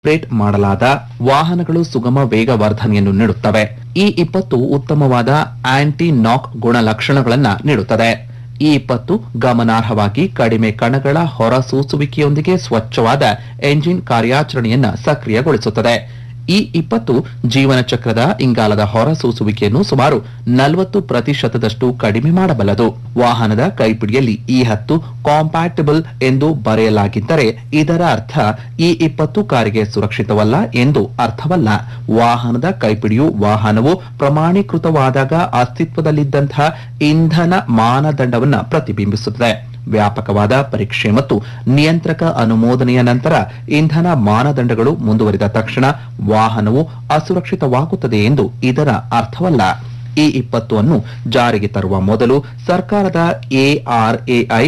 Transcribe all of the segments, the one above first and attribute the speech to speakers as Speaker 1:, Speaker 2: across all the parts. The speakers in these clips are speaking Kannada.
Speaker 1: ರೇಟ್ ಮಾಡಲಾದ ವಾಹನಗಳು ಸುಗಮ ವೇಗವರ್ಧನೆಯನ್ನು ನೀಡುತ್ತವೆ ಈ ಇಪ್ಪತ್ತು ಉತ್ತಮವಾದ ಆಂಟಿ ನಾಕ್ ಗುಣಲಕ್ಷಣಗಳನ್ನ ನೀಡುತ್ತದೆ ಈ ಇಪ್ಪತ್ತು ಗಮನಾರ್ಹವಾಗಿ ಕಡಿಮೆ ಕಣಗಳ ಹೊರಸೂಸುವಿಕೆಯೊಂದಿಗೆ ಸ್ವಚ್ಛವಾದ ಎಂಜಿನ್ ಕಾರ್ಯಾಚರಣೆಯನ್ನ ಸಕ್ರಿಯಗೊಳಿಸುತ್ತದೆ ಈ ಇಪ್ಪತ್ತು ಜೀವನ ಚಕ್ರದ ಇಂಗಾಲದ ಹೊರಸೂಸುವಿಕೆಯನ್ನು ಸುಮಾರು ನಲವತ್ತು ಪ್ರತಿಶತದಷ್ಟು ಕಡಿಮೆ ಮಾಡಬಲ್ಲದು ವಾಹನದ ಕೈಪಿಡಿಯಲ್ಲಿ ಈ ಹತ್ತು ಕಾಂಪ್ಯಾಟಿಬಲ್ ಎಂದು ಬರೆಯಲಾಗಿದ್ದರೆ ಇದರ ಅರ್ಥ ಈ ಇಪ್ಪತ್ತು ಕಾರಿಗೆ ಸುರಕ್ಷಿತವಲ್ಲ ಎಂದು ಅರ್ಥವಲ್ಲ ವಾಹನದ ಕೈಪಿಡಿಯು ವಾಹನವು ಪ್ರಮಾಣೀಕೃತವಾದಾಗ ಅಸ್ತಿತ್ವದಲ್ಲಿದ್ದಂತಹ ಇಂಧನ ಮಾನದಂಡವನ್ನ ಪ್ರತಿಬಿಂಬಿಸುತ್ತದೆ ವ್ಯಾಪಕವಾದ ಪರೀಕ್ಷೆ ಮತ್ತು ನಿಯಂತ್ರಕ ಅನುಮೋದನೆಯ ನಂತರ ಇಂಧನ ಮಾನದಂಡಗಳು ಮುಂದುವರಿದ ತಕ್ಷಣ ವಾಹನವು ಅಸುರಕ್ಷಿತವಾಗುತ್ತದೆ ಎಂದು ಇದರ ಅರ್ಥವಲ್ಲ ಈ ಇಪ್ಪತ್ತು ಅನ್ನು ಜಾರಿಗೆ ತರುವ ಮೊದಲು ಸರ್ಕಾರದ ಎಆರ್ಎಐ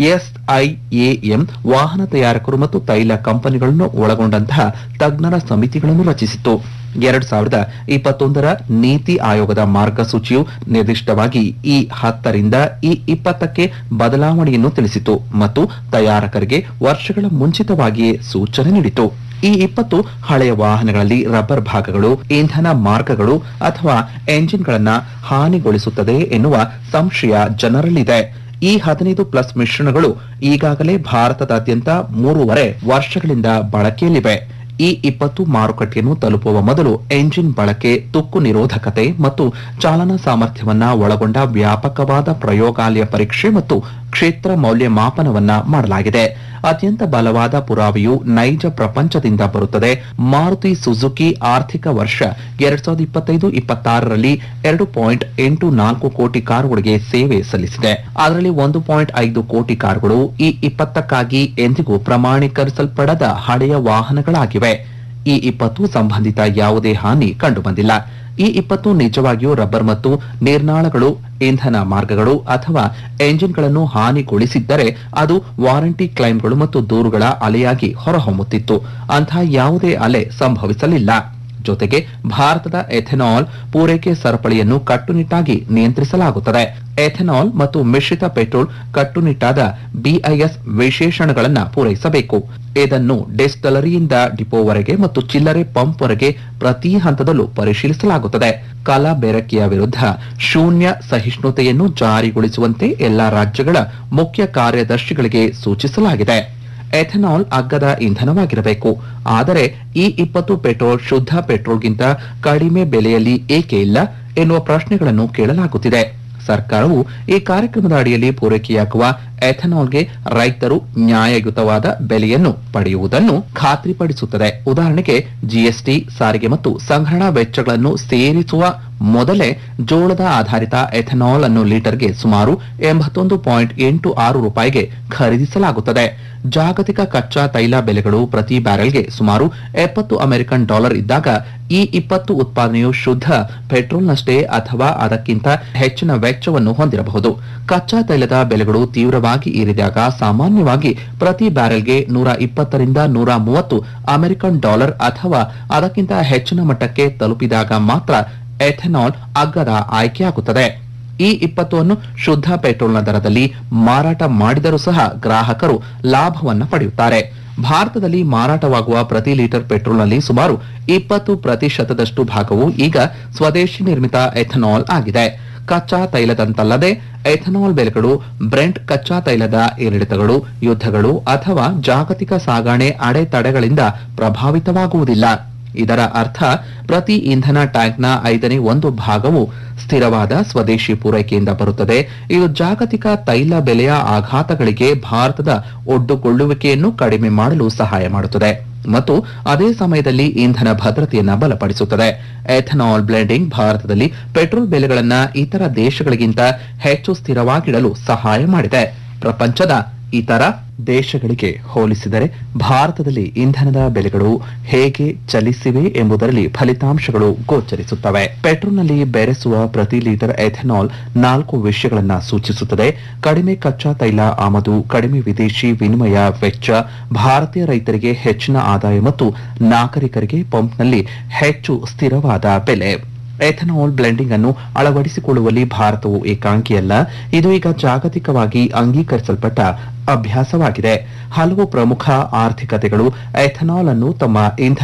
Speaker 1: ಎಸ್ಐಎಎಂ ವಾಹನ ತಯಾರಕರು ಮತ್ತು ತೈಲ ಕಂಪನಿಗಳನ್ನು ಒಳಗೊಂಡಂತಹ ತಜ್ಞರ ಸಮಿತಿಗಳನ್ನು ರಚಿಸಿತು ಎರಡ್ ಸಾವಿರದ ಇಪ್ಪತ್ತೊಂದರ ನೀತಿ ಆಯೋಗದ ಮಾರ್ಗಸೂಚಿಯು ನಿರ್ದಿಷ್ಟವಾಗಿ ಈ ಹತ್ತರಿಂದ ಈ ಇಪ್ಪತ್ತಕ್ಕೆ ಬದಲಾವಣೆಯನ್ನು ತಿಳಿಸಿತು ಮತ್ತು ತಯಾರಕರಿಗೆ ವರ್ಷಗಳ ಮುಂಚಿತವಾಗಿಯೇ ಸೂಚನೆ ನೀಡಿತು ಈ ಇಪ್ಪತ್ತು ಹಳೆಯ ವಾಹನಗಳಲ್ಲಿ ರಬ್ಬರ್ ಭಾಗಗಳು ಇಂಧನ ಮಾರ್ಗಗಳು ಅಥವಾ ಎಂಜಿನ್ಗಳನ್ನ ಹಾನಿಗೊಳಿಸುತ್ತದೆ ಎನ್ನುವ ಸಂಶಯ ಜನರಲ್ಲಿದೆ ಈ ಹದಿನೈದು ಪ್ಲಸ್ ಮಿಶ್ರಣಗಳು ಈಗಾಗಲೇ ಭಾರತದಾದ್ಯಂತ ಮೂರುವರೆ ವರ್ಷಗಳಿಂದ ಬಳಕೆಯಲ್ಲಿವೆ ಈ ಇಪ್ಪತ್ತು ಮಾರುಕಟ್ಟೆಯನ್ನು ತಲುಪುವ ಮೊದಲು ಎಂಜಿನ್ ಬಳಕೆ ತುಕ್ಕು ನಿರೋಧಕತೆ ಮತ್ತು ಚಾಲನಾ ಸಾಮರ್ಥ್ಯವನ್ನ ಒಳಗೊಂಡ ವ್ಯಾಪಕವಾದ ಪ್ರಯೋಗಾಲಯ ಪರೀಕ್ಷೆ ಮತ್ತು ಕ್ಷೇತ್ರ ಮೌಲ್ಯಮಾಪನವನ್ನ ಮಾಡಲಾಗಿದೆ ಅತ್ಯಂತ ಬಲವಾದ ಪುರಾವೆಯು ನೈಜ ಪ್ರಪಂಚದಿಂದ ಬರುತ್ತದೆ ಮಾರುತಿ ಸುಜುಕಿ ಆರ್ಥಿಕ ವರ್ಷ ಎರಡ್ ಸಾವಿರದ ಇಪ್ಪತ್ತೈದು ಇಪ್ಪತ್ತಾರರಲ್ಲಿ ಎರಡು ಪಾಯಿಂಟ್ ಎಂಟು ನಾಲ್ಕು ಕೋಟಿ ಕಾರುಗಳಿಗೆ ಸೇವೆ ಸಲ್ಲಿಸಿದೆ ಅದರಲ್ಲಿ ಒಂದು ಪಾಯಿಂಟ್ ಐದು ಕೋಟಿ ಕಾರುಗಳು ಈ ಇಪ್ಪತ್ತಕ್ಕಾಗಿ ಎಂದಿಗೂ ಪ್ರಮಾಣೀಕರಿಸಲ್ಪಡದ ಹಳೆಯ ವಾಹನಗಳಾಗಿವೆ ಈ ಇಪ್ಪತ್ತು ಸಂಬಂಧಿತ ಯಾವುದೇ ಹಾನಿ ಕಂಡುಬಂದಿಲ್ಲ ಈ ಇಪ್ಪತ್ತು ನಿಜವಾಗಿಯೂ ರಬ್ಬರ್ ಮತ್ತು ನಿರ್ನಾಳಗಳು ಇಂಧನ ಮಾರ್ಗಗಳು ಅಥವಾ ಎಂಜಿನ್ಗಳನ್ನು ಹಾನಿಗೊಳಿಸಿದ್ದರೆ ಅದು ವಾರಂಟಿ ಕ್ಲೈಮ್ಗಳು ಮತ್ತು ದೂರುಗಳ ಅಲೆಯಾಗಿ ಹೊರಹೊಮ್ಮುತ್ತಿತ್ತು ಅಂತಹ ಯಾವುದೇ ಅಲೆ ಸಂಭವಿಸಲಿಲ್ಲ ಜೊತೆಗೆ ಭಾರತದ ಎಥೆನಾಲ್ ಪೂರೈಕೆ ಸರಪಳಿಯನ್ನು ಕಟ್ಟುನಿಟ್ಟಾಗಿ ನಿಯಂತ್ರಿಸಲಾಗುತ್ತದೆ ಎಥೆನಾಲ್ ಮತ್ತು ಮಿಶ್ರಿತ ಪೆಟ್ರೋಲ್ ಕಟ್ಟುನಿಟ್ಟಾದ ಬಿಐಎಸ್ ವಿಶೇಷಣಗಳನ್ನು ಪೂರೈಸಬೇಕು ಇದನ್ನು ಡಿಸ್ಟಲರಿಯಿಂದ ಡಿಪೋವರೆಗೆ ಮತ್ತು ಚಿಲ್ಲರೆ ಪಂಪ್ವರೆಗೆ ಪ್ರತಿ ಹಂತದಲ್ಲೂ ಪರಿಶೀಲಿಸಲಾಗುತ್ತದೆ ಕಲಬೆರಕೆಯ ವಿರುದ್ಧ ಶೂನ್ಯ ಸಹಿಷ್ಣುತೆಯನ್ನು ಜಾರಿಗೊಳಿಸುವಂತೆ ಎಲ್ಲಾ ರಾಜ್ಯಗಳ ಮುಖ್ಯ ಕಾರ್ಯದರ್ಶಿಗಳಿಗೆ ಸೂಚಿಸಲಾಗಿದೆ ಎಥೆನಾಲ್ ಅಗ್ಗದ ಇಂಧನವಾಗಿರಬೇಕು ಆದರೆ ಈ ಇಪ್ಪತ್ತು ಪೆಟ್ರೋಲ್ ಶುದ್ಧ ಪೆಟ್ರೋಲ್ಗಿಂತ ಕಡಿಮೆ ಬೆಲೆಯಲ್ಲಿ ಏಕೆ ಇಲ್ಲ ಎನ್ನುವ ಪ್ರಶ್ನೆಗಳನ್ನು ಕೇಳಲಾಗುತ್ತಿದೆ ಸರ್ಕಾರವು ಈ ಕಾರ್ಯಕ್ರಮದ ಅಡಿಯಲ್ಲಿ ಪೂರೈಕೆಯಾಗುವ ಎಥೆನಾಲ್ಗೆ ರೈತರು ನ್ಯಾಯಯುತವಾದ ಬೆಲೆಯನ್ನು ಪಡೆಯುವುದನ್ನು ಖಾತ್ರಿಪಡಿಸುತ್ತದೆ ಉದಾಹರಣೆಗೆ ಜಿಎಸ್ಟಿ ಸಾರಿಗೆ ಮತ್ತು ಸಂಗ್ರಹಣಾ ವೆಚ್ಚಗಳನ್ನು ಸೇರಿಸುವ ಮೊದಲೇ ಜೋಳದ ಆಧಾರಿತ ಎಥೆನಾಲ್ ಅನ್ನು ಲೀಟರ್ಗೆ ಸುಮಾರು ಎಂಬತ್ತೊಂದು ಪಾಯಿಂಟ್ ಎಂಟು ಆರು ರೂಪಾಯಿಗೆ ಖರೀದಿಸಲಾಗುತ್ತದೆ ಜಾಗತಿಕ ಕಚ್ಚಾ ತೈಲ ಬೆಲೆಗಳು ಪ್ರತಿ ಬ್ಯಾರೆಲ್ಗೆ ಸುಮಾರು ಎಪ್ಪತ್ತು ಅಮೆರಿಕನ್ ಡಾಲರ್ ಇದ್ದಾಗ ಈ ಇಪ್ಪತ್ತು ಉತ್ಪಾದನೆಯು ಶುದ್ಧ ಪೆಟ್ರೋಲ್ನಷ್ಟೇ ಅಥವಾ ಅದಕ್ಕಿಂತ ಹೆಚ್ಚಿನ ವೆಚ್ಚವನ್ನು ಹೊಂದಿರಬಹುದು ಕಚ್ಚಾ ತೈಲದ ಬೆಲೆಗಳು ತೀವ್ರವಾಗಿ ಏರಿದಾಗ ಸಾಮಾನ್ಯವಾಗಿ ಪ್ರತಿ ಬ್ಯಾರೆಲ್ಗೆ ನೂರ ಇಪ್ಪತ್ತರಿಂದ ನೂರ ಮೂವತ್ತು ಅಮೆರಿಕನ್ ಡಾಲರ್ ಅಥವಾ ಅದಕ್ಕಿಂತ ಹೆಚ್ಚಿನ ಮಟ್ಟಕ್ಕೆ ತಲುಪಿದಾಗ ಮಾತ್ರ ಎಥೆನಾಲ್ ಅಗ್ಗದ ಆಯ್ಕೆಯಾಗುತ್ತದೆ ಈ ಇಪ್ಪತ್ತನ್ನು ಶುದ್ಧ ಪೆಟ್ರೋಲ್ನ ದರದಲ್ಲಿ ಮಾರಾಟ ಮಾಡಿದರೂ ಸಹ ಗ್ರಾಹಕರು ಲಾಭವನ್ನ ಪಡೆಯುತ್ತಾರೆ ಭಾರತದಲ್ಲಿ ಮಾರಾಟವಾಗುವ ಪ್ರತಿ ಲೀಟರ್ ಪೆಟ್ರೋಲ್ನಲ್ಲಿ ಸುಮಾರು ಇಪ್ಪತ್ತು ಪ್ರತಿಶತದಷ್ಟು ಭಾಗವು ಈಗ ಸ್ವದೇಶಿ ನಿರ್ಮಿತ ಎಥನಾಲ್ ಆಗಿದೆ ಕಚ್ಚಾ ತೈಲದಂತಲ್ಲದೆ ಎಥನಾಲ್ ಬೆಲೆಗಳು ಬ್ರೆಂಟ್ ಕಚ್ಚಾ ತೈಲದ ಏರಿಳಿತಗಳು ಯುದ್ಧಗಳು ಅಥವಾ ಜಾಗತಿಕ ಸಾಗಣೆ ಅಡೆತಡೆಗಳಿಂದ ಪ್ರಭಾವಿತವಾಗುವುದಿಲ್ಲ ಇದರ ಅರ್ಥ ಪ್ರತಿ ಇಂಧನ ಟ್ಯಾಂಕ್ನ ಐದನೇ ಒಂದು ಭಾಗವು ಸ್ಥಿರವಾದ ಸ್ವದೇಶಿ ಪೂರೈಕೆಯಿಂದ ಬರುತ್ತದೆ ಇದು ಜಾಗತಿಕ ತೈಲ ಬೆಲೆಯ ಆಘಾತಗಳಿಗೆ ಭಾರತದ ಒಡ್ಡುಕೊಳ್ಳುವಿಕೆಯನ್ನು ಕಡಿಮೆ ಮಾಡಲು ಸಹಾಯ ಮಾಡುತ್ತದೆ ಮತ್ತು ಅದೇ ಸಮಯದಲ್ಲಿ ಇಂಧನ ಭದ್ರತೆಯನ್ನ ಬಲಪಡಿಸುತ್ತದೆ ಎಥನಾಲ್ ಬ್ಲೆಂಡಿಂಗ್ ಭಾರತದಲ್ಲಿ ಪೆಟ್ರೋಲ್ ಬೆಲೆಗಳನ್ನ ಇತರ ದೇಶಗಳಿಗಿಂತ ಹೆಚ್ಚು ಸ್ಥಿರವಾಗಿಡಲು ಸಹಾಯ ಮಾಡಿದೆ ಪ್ರಪಂಚದ ಇತರ ದೇಶಗಳಿಗೆ ಹೋಲಿಸಿದರೆ ಭಾರತದಲ್ಲಿ ಇಂಧನದ ಬೆಲೆಗಳು ಹೇಗೆ ಚಲಿಸಿವೆ ಎಂಬುದರಲ್ಲಿ ಫಲಿತಾಂಶಗಳು ಗೋಚರಿಸುತ್ತವೆ ಪೆಟ್ರೋಲ್ನಲ್ಲಿ ಬೆರೆಸುವ ಪ್ರತಿ ಲೀಟರ್ ಎಥೆನಾಲ್ ನಾಲ್ಕು ವಿಷಯಗಳನ್ನ ಸೂಚಿಸುತ್ತದೆ ಕಡಿಮೆ ಕಚ್ಚಾ ತೈಲ ಆಮದು ಕಡಿಮೆ ವಿದೇಶಿ ವಿನಿಮಯ ವೆಚ್ಚ ಭಾರತೀಯ ರೈತರಿಗೆ ಹೆಚ್ಚಿನ ಆದಾಯ ಮತ್ತು ನಾಗರಿಕರಿಗೆ ಪಂಪ್ನಲ್ಲಿ ಹೆಚ್ಚು ಸ್ಥಿರವಾದ ಬೆಲೆ ಎಥನಾಲ್ ಬ್ಲೆಂಡಿಂಗ್ ಅನ್ನು ಅಳವಡಿಸಿಕೊಳ್ಳುವಲ್ಲಿ ಭಾರತವು ಏಕಾಂಗಿಯಲ್ಲ ಇದು ಈಗ ಜಾಗತಿಕವಾಗಿ ಅಂಗೀಕರಿಸಲ್ಪಟ್ಟ ಅಭ್ಯಾಸವಾಗಿದೆ ಹಲವು ಪ್ರಮುಖ ಆರ್ಥಿಕತೆಗಳು ಎಥನಾಲ್ ಅನ್ನು ತಮ್ಮ ಇಂಧನ